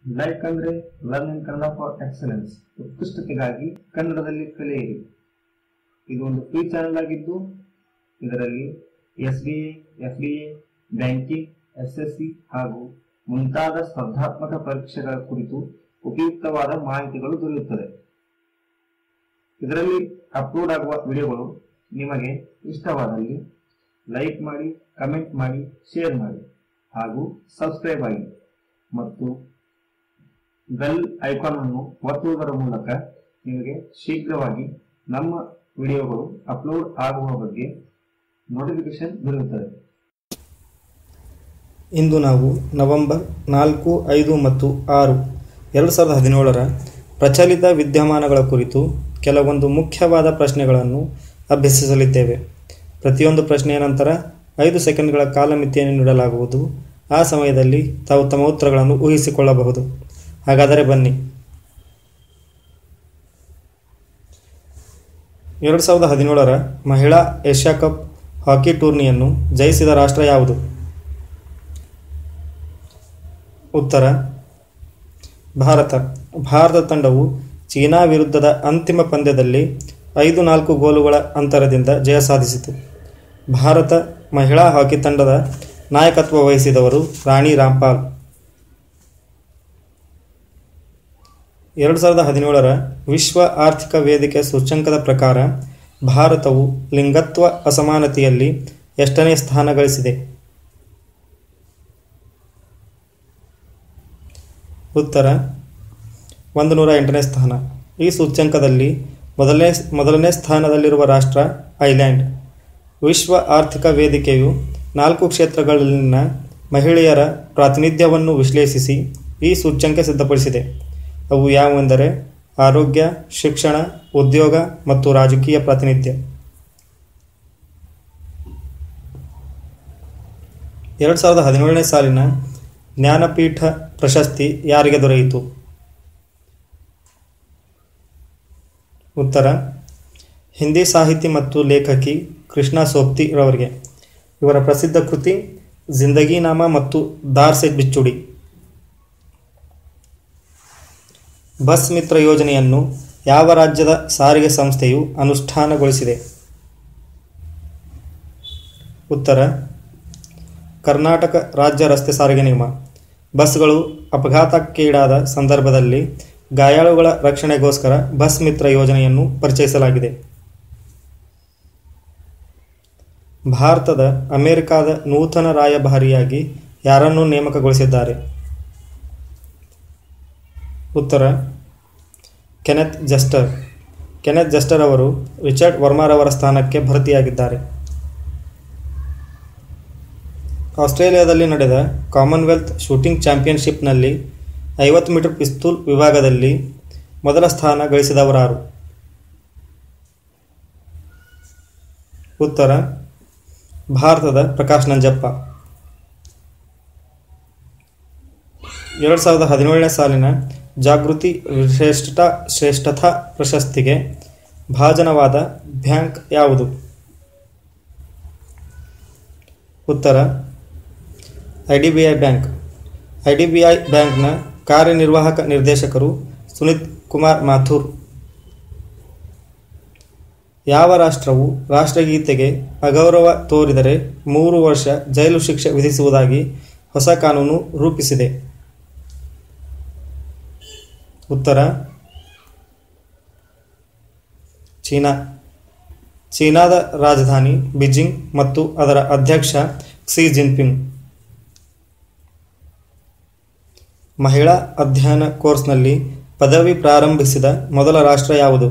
like ಅಂದ್ರೆ learn in Kannada for excellence ಉತ್ಕೃಷ್ಟತೆಗಾಗಿ ಕನ್ನಡದಲ್ಲಿ ಕಲಿಯಿರಿ ಇದು ಒಂದು ಫ್ರೀ ಚಾನೆಲ್ ಆಗಿದ್ದು ಇದರಲ್ಲಿ S B A F D A banking S S C ಹಾಗೂ ಮುಂತಾದ ಸ್ಪರ್ಧಾತ್ಮಕ ಪರೀಕ್ಷೆಗಳ ಕುರಿತು ಉಪಯುಕ್ತವಾದ ಮಾಹಿತಿಗಳು ದೊರೆಯುತ್ತದೆ ಇದರಲ್ಲಿ ಅಪ್ಲೋಡ್ ಆಗುವ ವಿಡಿಯೋಗಳು ನಿಮಗೆ ಇಷ್ಟವಾದಲ್ಲಿ ಲೈಕ್ ಮಾಡಿ ಕಮೆಂಟ್ ಮಾಡಿ ಶೇರ್ ಮಾಡಿ ಹಾಗೂ ಸಬ್ಸ್ಕ್ರೈಬ್ ಆಗಿ ಮತ್ತು ಬೆಲ್ ಐಕಾನ್ ಅನ್ನು ಒತ್ತುವುದರ ಮೂಲಕ ನಿಮಗೆ ಶೀಘ್ರವಾಗಿ ನಮ್ಮ ವಿಡಿಯೋಗಳು ಅಪ್ಲೋಡ್ ಆಗುವ ಬಗ್ಗೆ ನೋಟಿಫಿಕೇಶನ್ ದೊರೆಯುತ್ತದೆ ಇಂದು ನಾವು ನವೆಂಬರ್ ನಾಲ್ಕು ಐದು ಮತ್ತು ಆರು ಎರಡು ಸಾವಿರದ ಹದಿನೇಳರ ಪ್ರಚಲಿತ ವಿದ್ಯಮಾನಗಳ ಕುರಿತು ಕೆಲವೊಂದು ಮುಖ್ಯವಾದ ಪ್ರಶ್ನೆಗಳನ್ನು ಅಭ್ಯಸಿಸಲಿದ್ದೇವೆ ಪ್ರತಿಯೊಂದು ಪ್ರಶ್ನೆಯ ನಂತರ ಐದು ಸೆಕೆಂಡ್ಗಳ ಕಾಲಮಿತಿಯನ್ನು ನೀಡಲಾಗುವುದು ಆ ಸಮಯದಲ್ಲಿ ತಾವು ತಮ್ಮ ಉತ್ತರಗಳನ್ನು ಊಹಿಸಿಕೊಳ್ಳಬಹುದು ಹಾಗಾದರೆ ಬನ್ನಿ ಎರಡು ಸಾವಿರದ ಹದಿನೇಳರ ಮಹಿಳಾ ಏಷ್ಯಾ ಕಪ್ ಹಾಕಿ ಟೂರ್ನಿಯನ್ನು ಜಯಿಸಿದ ರಾಷ್ಟ್ರ ಯಾವುದು ಉತ್ತರ ಭಾರತ ಭಾರತ ತಂಡವು ಚೀನಾ ವಿರುದ್ಧದ ಅಂತಿಮ ಪಂದ್ಯದಲ್ಲಿ ಐದು ನಾಲ್ಕು ಗೋಲುಗಳ ಅಂತರದಿಂದ ಜಯ ಸಾಧಿಸಿತು ಭಾರತ ಮಹಿಳಾ ಹಾಕಿ ತಂಡದ ನಾಯಕತ್ವ ವಹಿಸಿದವರು ರಾಣಿ ರಾಂಪಾಲ್ ಎರಡು ಸಾವಿರದ ಹದಿನೇಳರ ವಿಶ್ವ ಆರ್ಥಿಕ ವೇದಿಕೆ ಸೂಚ್ಯಂಕದ ಪ್ರಕಾರ ಭಾರತವು ಲಿಂಗತ್ವ ಅಸಮಾನತೆಯಲ್ಲಿ ಎಷ್ಟನೇ ಸ್ಥಾನ ಗಳಿಸಿದೆ ಉತ್ತರ ಒಂದು ನೂರ ಎಂಟನೇ ಸ್ಥಾನ ಈ ಸೂಚ್ಯಂಕದಲ್ಲಿ ಮೊದಲನೇ ಮೊದಲನೇ ಸ್ಥಾನದಲ್ಲಿರುವ ರಾಷ್ಟ್ರ ಐಲ್ಯಾಂಡ್ ವಿಶ್ವ ಆರ್ಥಿಕ ವೇದಿಕೆಯು ನಾಲ್ಕು ಕ್ಷೇತ್ರಗಳಲ್ಲಿನ ಮಹಿಳೆಯರ ಪ್ರಾತಿನಿಧ್ಯವನ್ನು ವಿಶ್ಲೇಷಿಸಿ ಈ ಸೂಚ್ಯಂಕ ಸಿದ್ಧಪಡಿಸಿದೆ ಅವು ಯಾವುವೆಂದರೆ ಆರೋಗ್ಯ ಶಿಕ್ಷಣ ಉದ್ಯೋಗ ಮತ್ತು ರಾಜಕೀಯ ಪ್ರಾತಿನಿಧ್ಯ ಎರಡು ಸಾವಿರದ ಹದಿನೇಳನೇ ಸಾಲಿನ ಜ್ಞಾನಪೀಠ ಪ್ರಶಸ್ತಿ ಯಾರಿಗೆ ದೊರೆಯಿತು ಉತ್ತರ ಹಿಂದಿ ಸಾಹಿತಿ ಮತ್ತು ಲೇಖಕಿ ಕೃಷ್ಣ ಸೋಪ್ತಿ ರವರಿಗೆ ಇವರ ಪ್ರಸಿದ್ಧ ಕೃತಿ ಜಿಂದಗಿ ನಾಮ ಮತ್ತು ದಾರ್ ಸೆ ಬಿಚ್ಚುಡಿ ಬಸ್ ಮಿತ್ರ ಯೋಜನೆಯನ್ನು ಯಾವ ರಾಜ್ಯದ ಸಾರಿಗೆ ಸಂಸ್ಥೆಯು ಅನುಷ್ಠಾನಗೊಳಿಸಿದೆ ಉತ್ತರ ಕರ್ನಾಟಕ ರಾಜ್ಯ ರಸ್ತೆ ಸಾರಿಗೆ ನಿಗಮ ಬಸ್ಗಳು ಅಪಘಾತಕ್ಕೀಡಾದ ಸಂದರ್ಭದಲ್ಲಿ ಗಾಯಾಳುಗಳ ರಕ್ಷಣೆಗೋಸ್ಕರ ಬಸ್ ಮಿತ್ರ ಯೋಜನೆಯನ್ನು ಪರಿಚಯಿಸಲಾಗಿದೆ ಭಾರತದ ಅಮೆರಿಕಾದ ನೂತನ ರಾಯಭಾರಿಯಾಗಿ ಯಾರನ್ನು ನೇಮಕಗೊಳಿಸಿದ್ದಾರೆ ಉತ್ತರ ಕೆನೆತ್ ಜಸ್ಟರ್ ಕೆನೆತ್ ಜಸ್ಟರ್ ಅವರು ರಿಚರ್ಡ್ ವರ್ಮಾರವರ ಸ್ಥಾನಕ್ಕೆ ಭರ್ತಿಯಾಗಿದ್ದಾರೆ ಆಸ್ಟ್ರೇಲಿಯಾದಲ್ಲಿ ನಡೆದ ಕಾಮನ್ವೆಲ್ತ್ ಶೂಟಿಂಗ್ ಚಾಂಪಿಯನ್ಶಿಪ್ನಲ್ಲಿ ಐವತ್ತು ಮೀಟರ್ ಪಿಸ್ತೂಲ್ ವಿಭಾಗದಲ್ಲಿ ಮೊದಲ ಸ್ಥಾನ ಗಳಿಸಿದವರಾರು ಉತ್ತರ ಭಾರತದ ಪ್ರಕಾಶ್ ನಂಜಪ್ಪ ಎರಡು ಸಾವಿರದ ಹದಿನೇಳನೇ ಸಾಲಿನ ಜಾಗೃತಿ ಶ್ರೇಷ್ಠ ಶ್ರೇಷ್ಠತಾ ಪ್ರಶಸ್ತಿಗೆ ಭಾಜನವಾದ ಬ್ಯಾಂಕ್ ಯಾವುದು ಉತ್ತರ I D B I bank I D B I ಬ್ಯಾಂಕ್ನ ಕಾರ್ಯನಿರ್ವಾಹಕ ನಿರ್ದೇಶಕರು ಸುನಿತ್ ಕುಮಾರ್ ಮಾಥುರ್ ಯಾವ ರಾಷ್ಟ್ರವು ರಾಷ್ಟ್ರಗೀತೆಗೆ ಅಗೌರವ ತೋರಿದರೆ ಮೂರು ವರ್ಷ ಜೈಲು ಶಿಕ್ಷೆ ವಿಧಿಸುವುದಾಗಿ ಹೊಸ ಕಾನೂನು ರೂಪಿಸಿದೆ ಉತ್ತರ ಚೀನಾ ಚೀನಾದ ರಾಜಧಾನಿ ಬೀಜಿಂಗ್ ಮತ್ತು ಅದರ ಅಧ್ಯಕ್ಷ ಕ್ಸಿ ಜಿನ್ಪಿಂಗ್ ಮಹಿಳಾ ಅಧ್ಯಯನ ಕೋರ್ಸ್ನಲ್ಲಿ ಪದವಿ ಪ್ರಾರಂಭಿಸಿದ ಮೊದಲ ರಾಷ್ಟ್ರ ಯಾವುದು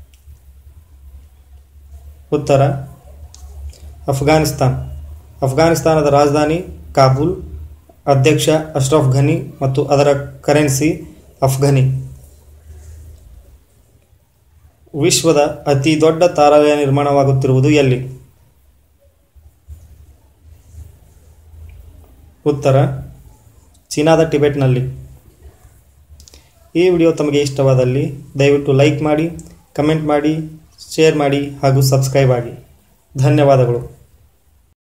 ಉತ್ತರ ಅಫ್ಘಾನಿಸ್ತಾನ್ ಅಫ್ಘಾನಿಸ್ತಾನದ ರಾಜಧಾನಿ ಕಾಬೂಲ್ ಅಧ್ಯಕ್ಷ ಅಶ್ರಫ್ ಘನಿ ಮತ್ತು ಅದರ ಕರೆನ್ಸಿ ಅಫ್ಘನಿ ವಿಶ್ವದ ಅತಿ ದೊಡ್ಡ ತಾರಾಲಯ ನಿರ್ಮಾಣವಾಗುತ್ತಿರುವುದು ಎಲ್ಲಿ ಉತ್ತರ ಚೀನಾದ ಟಿಬೆಟ್ನಲ್ಲಿ ಈ ವಿಡಿಯೋ ತಮಗೆ ಇಷ್ಟವಾದಲ್ಲಿ ದಯವಿಟ್ಟು ಲೈಕ್ ಮಾಡಿ ಕಮೆಂಟ್ ಮಾಡಿ ಶೇರ್ ಮಾಡಿ ಹಾಗೂ ಸಬ್ಸ್ಕ್ರೈಬ್ ಆಗಿ ಧನ್ಯವಾದಗಳು